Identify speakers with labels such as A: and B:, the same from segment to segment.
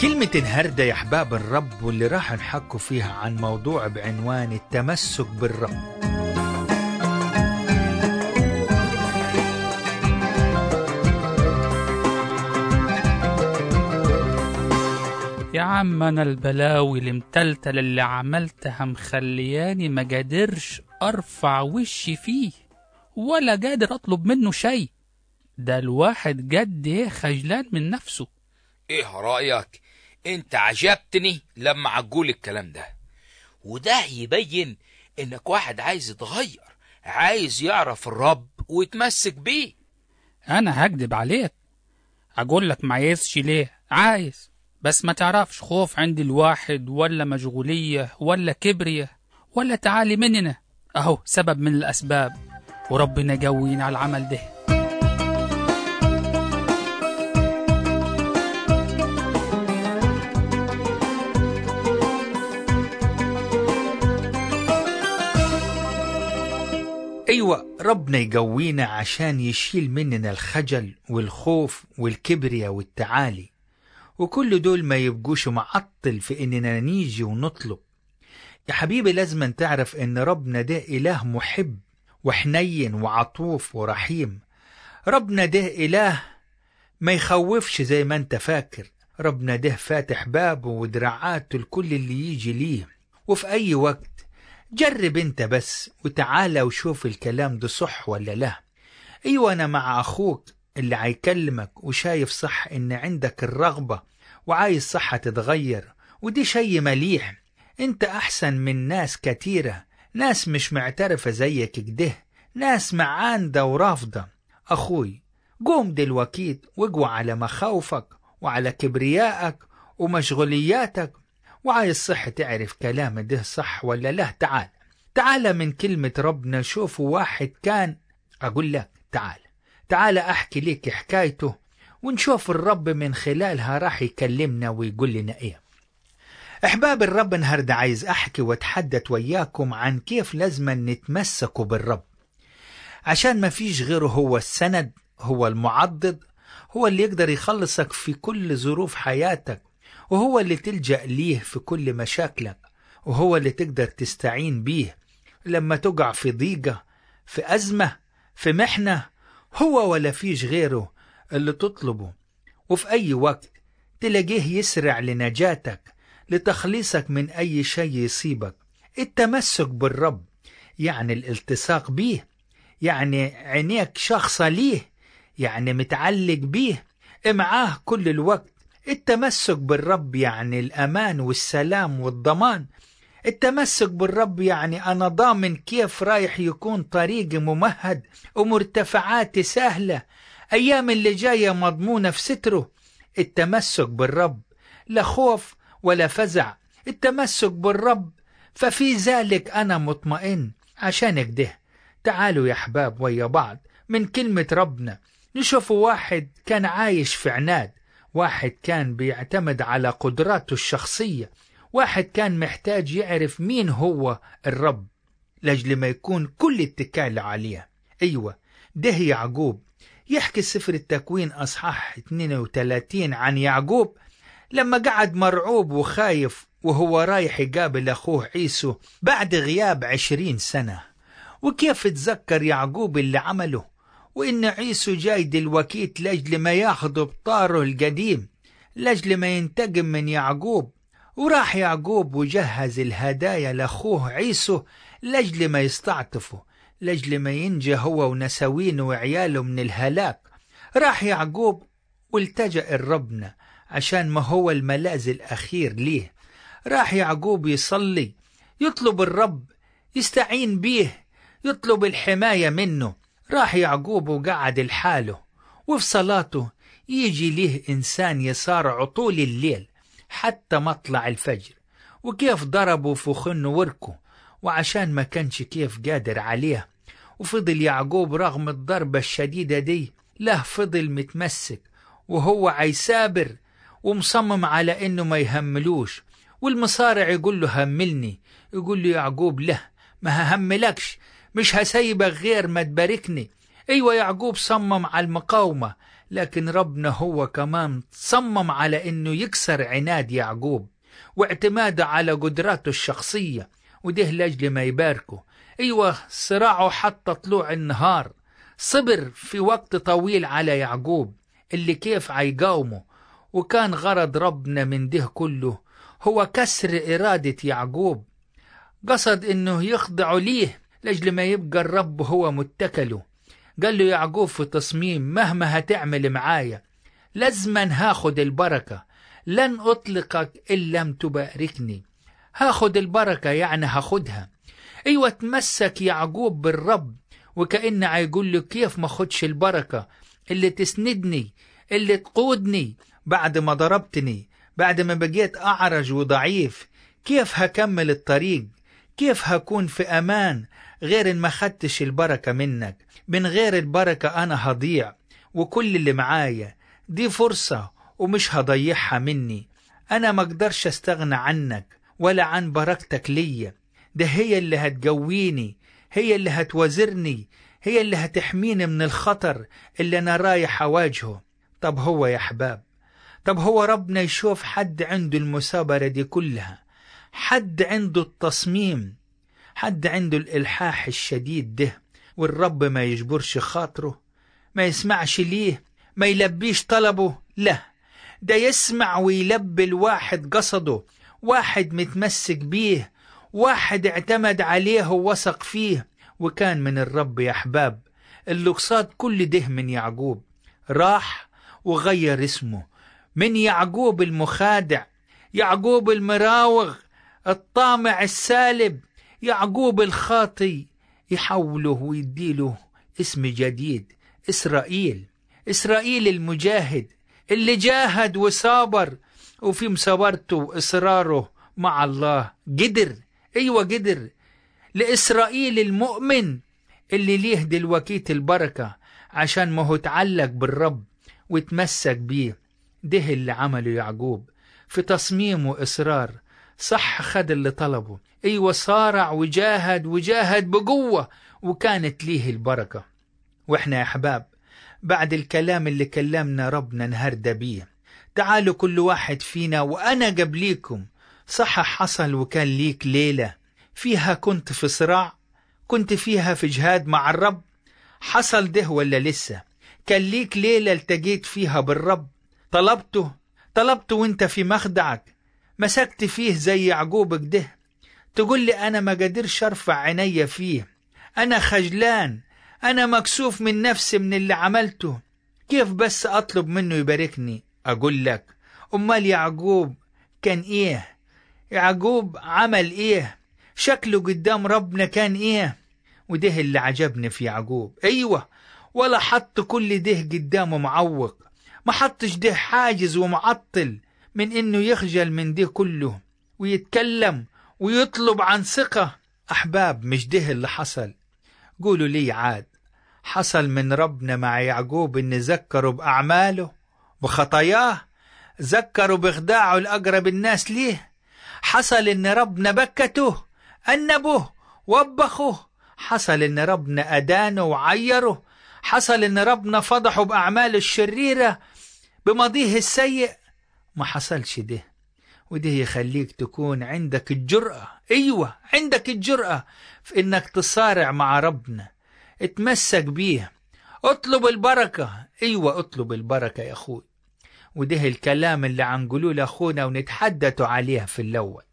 A: كلمة النهاردة يا أحباب الرب واللي راح نحكوا فيها عن موضوع بعنوان التمسك بالرب
B: يا عم انا البلاوي المتلتل اللي عملتها مخلياني ما قادرش ارفع وشي فيه ولا قادر اطلب منه شيء ده الواحد قد ايه خجلان من نفسه
C: ايه رأيك انت عجبتني لما عجول الكلام ده وده يبين انك واحد عايز يتغير عايز يعرف الرب ويتمسك بيه
B: انا هكدب عليك اقول لك ما عايزش ليه عايز بس ما تعرفش خوف عند الواحد ولا مشغولية ولا كبرية ولا تعالي مننا اهو سبب من الاسباب وربنا يقوينا على العمل ده
A: أيوة ربنا يقوينا عشان يشيل مننا الخجل والخوف والكبرياء والتعالي وكل دول ما يبقوش معطل في إننا نيجي ونطلب يا حبيبي لازم تعرف إن ربنا ده إله محب وحنين وعطوف ورحيم ربنا ده إله ما يخوفش زي ما انت فاكر ربنا ده فاتح بابه ودراعاته لكل اللي يجي ليه وفي أي وقت جرب انت بس وتعالى وشوف الكلام ده صح ولا لا ايوه انا مع اخوك اللي هيكلمك وشايف صح ان عندك الرغبة وعايز صح تتغير ودي شي مليح انت احسن من ناس كتيرة ناس مش معترفة زيك كده ناس معاندة ورافضة اخوي قوم دلوكيت واقوى على مخاوفك وعلى كبريائك ومشغولياتك وعايز صح تعرف كلام ده صح ولا لا تعال تعال من كلمة ربنا شوفوا واحد كان أقول لك تعال تعال أحكي لك حكايته ونشوف الرب من خلالها راح يكلمنا ويقول لنا إيه أحباب الرب النهاردة عايز أحكي وأتحدث وياكم عن كيف لازم نتمسكوا بالرب عشان ما فيش غيره هو السند هو المعضد هو اللي يقدر يخلصك في كل ظروف حياتك وهو اللي تلجأ ليه في كل مشاكلك وهو اللي تقدر تستعين بيه لما تقع في ضيقة في أزمة في محنة هو ولا فيش غيره اللي تطلبه وفي أي وقت تلاقيه يسرع لنجاتك لتخليصك من أي شيء يصيبك التمسك بالرب يعني الالتصاق بيه يعني عينيك شخصة ليه يعني متعلق بيه معاه كل الوقت التمسك بالرب يعني الأمان والسلام والضمان التمسك بالرب يعني أنا ضامن كيف رايح يكون طريقي ممهد ومرتفعاتي سهلة أيام اللي جاية مضمونة في ستره التمسك بالرب لا خوف ولا فزع التمسك بالرب ففي ذلك أنا مطمئن عشان كده تعالوا يا أحباب ويا بعض من كلمة ربنا نشوف واحد كان عايش في عناد واحد كان بيعتمد على قدراته الشخصية واحد كان محتاج يعرف مين هو الرب لأجل ما يكون كل اتكال عليه أيوة ده يعقوب يحكي سفر التكوين أصحاح 32 عن يعقوب لما قعد مرعوب وخايف وهو رايح يقابل أخوه عيسو بعد غياب عشرين سنة وكيف تذكر يعقوب اللي عمله وإن عيسو جاي دلوكيت لأجل ما ياخده بطاره القديم لأجل ما ينتقم من يعقوب وراح يعقوب وجهز الهدايا لأخوه عيسو لأجل ما يستعطفه لأجل ما ينجى هو ونسوينه وعياله من الهلاك راح يعقوب والتجأ الربنا عشان ما هو الملاذ الأخير ليه راح يعقوب يصلي يطلب الرب يستعين بيه يطلب الحماية منه راح يعقوب وقعد لحاله وفي صلاته يجي ليه إنسان يصارع طول الليل حتى مطلع الفجر وكيف ضربوا في خنه وركه وعشان ما كانش كيف قادر عليه وفضل يعقوب رغم الضربة الشديدة دي له فضل متمسك وهو عيسابر ومصمم على انه ما يهملوش والمصارع يقول له هملني يقول له يعقوب له ما ههملكش مش هسيبك غير ما تباركني ايوه يعقوب صمم على المقاومة لكن ربنا هو كمان صمم على انه يكسر عناد يعقوب واعتماده على قدراته الشخصية وده لأجل ما يباركه ايوه صراعه حتى طلوع النهار صبر في وقت طويل على يعقوب اللي كيف عيقاومه وكان غرض ربنا من ده كله هو كسر إرادة يعقوب قصد إنه يخضع ليه لأجل ما يبقى الرب هو متكله قال له يعقوب في تصميم مهما هتعمل معايا لازما هاخد البركة لن أطلقك إن لم تباركني هاخد البركة يعني هاخدها أيوة تمسك يعقوب بالرب وكأن هيقول له كيف ما خدش البركة اللي تسندني اللي تقودني بعد ما ضربتني بعد ما بقيت أعرج وضعيف كيف هكمل الطريق كيف هكون في أمان غير إن ما خدتش البركة منك من غير البركة أنا هضيع وكل اللي معايا دي فرصة ومش هضيعها مني أنا ما أقدرش أستغنى عنك ولا عن بركتك ليا ده هي اللي هتقويني هي اللي هتوازرني هي اللي هتحميني من الخطر اللي أنا رايح أواجهه طب هو يا أحباب طب هو ربنا يشوف حد عنده المثابرة دي كلها حد عنده التصميم حد عنده الإلحاح الشديد ده والرب ما يجبرش خاطره ما يسمعش ليه ما يلبيش طلبه لا ده يسمع ويلبي الواحد قصده واحد متمسك بيه واحد اعتمد عليه ووثق فيه وكان من الرب يا أحباب اللي قصاد كل ده من يعقوب راح وغير اسمه من يعقوب المخادع يعقوب المراوغ الطامع السالب يعقوب الخاطي يحوله ويديله اسم جديد إسرائيل إسرائيل المجاهد اللي جاهد وصابر وفي مصابرته وإصراره مع الله قدر أيوة قدر لإسرائيل المؤمن اللي ليه دلوقيت البركة عشان ما هو اتعلق بالرب وتمسك بيه ده اللي عمله يعقوب في تصميم وإصرار صح خد اللي طلبه أيوة صارع وجاهد وجاهد بقوة وكانت ليه البركة وإحنا يا أحباب بعد الكلام اللي كلمنا ربنا نهردة بيه تعالوا كل واحد فينا وأنا قبليكم صح حصل وكان ليك ليلة فيها كنت في صراع كنت فيها في جهاد مع الرب حصل ده ولا لسه كان ليك ليلة التقيت فيها بالرب طلبته طلبته وانت في مخدعك مسكت فيه زي يعقوب كده تقول لي أنا ما قدرش أرفع عيني فيه أنا خجلان أنا مكسوف من نفسي من اللي عملته كيف بس أطلب منه يباركني أقول لك أمال يعقوب كان إيه يعقوب عمل إيه شكله قدام ربنا كان إيه وده اللي عجبني في يعقوب أيوة ولا حط كل ده قدامه معوق ما حطش ده حاجز ومعطل من إنه يخجل من ده كله ويتكلم ويطلب عن ثقة أحباب مش ده اللي حصل قولوا لي عاد حصل من ربنا مع يعقوب إن ذكروا بأعماله بخطاياه ذكروا بخداعه لأقرب الناس ليه حصل إن ربنا بكته أنبه وبخه حصل إن ربنا أدانه وعيره حصل إن ربنا فضحه بأعماله الشريرة بماضيه السيء ما حصلش ده وده يخليك تكون عندك الجرأة أيوة عندك الجرأة في إنك تصارع مع ربنا اتمسك بيه اطلب البركة أيوة اطلب البركة يا أخوي وده الكلام اللي عنقولوه لأخونا ونتحدثوا عليه في الأول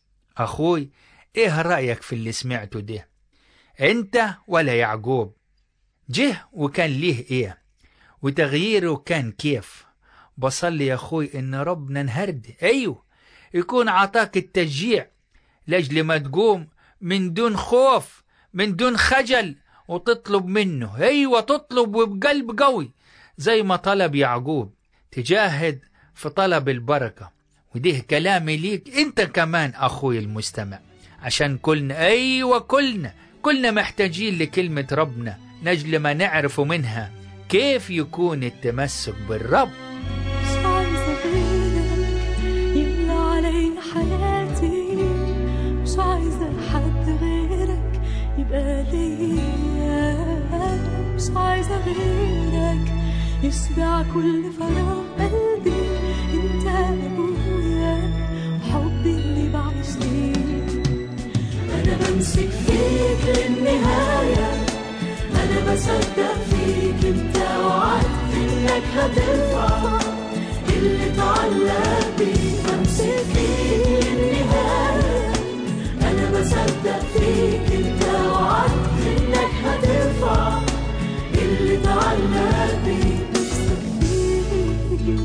A: أخوي إيه رأيك في اللي سمعته ده أنت ولا يعقوب جه وكان ليه إيه وتغييره كان كيف بصلي يا أخوي إن ربنا نهرد أيوه يكون عطاك التشجيع لأجل ما تقوم من دون خوف من دون خجل وتطلب منه أيوة تطلب وبقلب قوي زي ما طلب يعقوب تجاهد في طلب البركة وده كلامي ليك انت كمان أخوي المستمع عشان كلنا أيوة كلنا كلنا محتاجين لكلمة ربنا نجل ما نعرف منها كيف يكون التمسك بالرب
D: مش عايزة غيرك يملى علي حياتي مش عايزة حد غيرك يبقى ليا مش عايزة غيرك يشبع كل فراغ قلبي انت ابويا وحبي اللي بعيش ليه انا بمسك فيك للنهايه انا بصدق فيك انت وعدت انك هترفع اللي اتعلق بيه بمسك فيك للنهايه انا بصدق فيك انت وعدت انك هترفع اللي اتعلق بيه بمسك فيك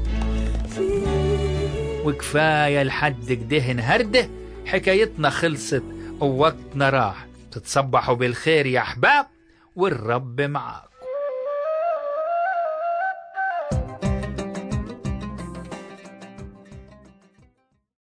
D: فيك
A: وكفاية لحد كده نهرده حكايتنا خلصت ووقتنا راح تتصبحوا بالخير يا أحباب والرب معاك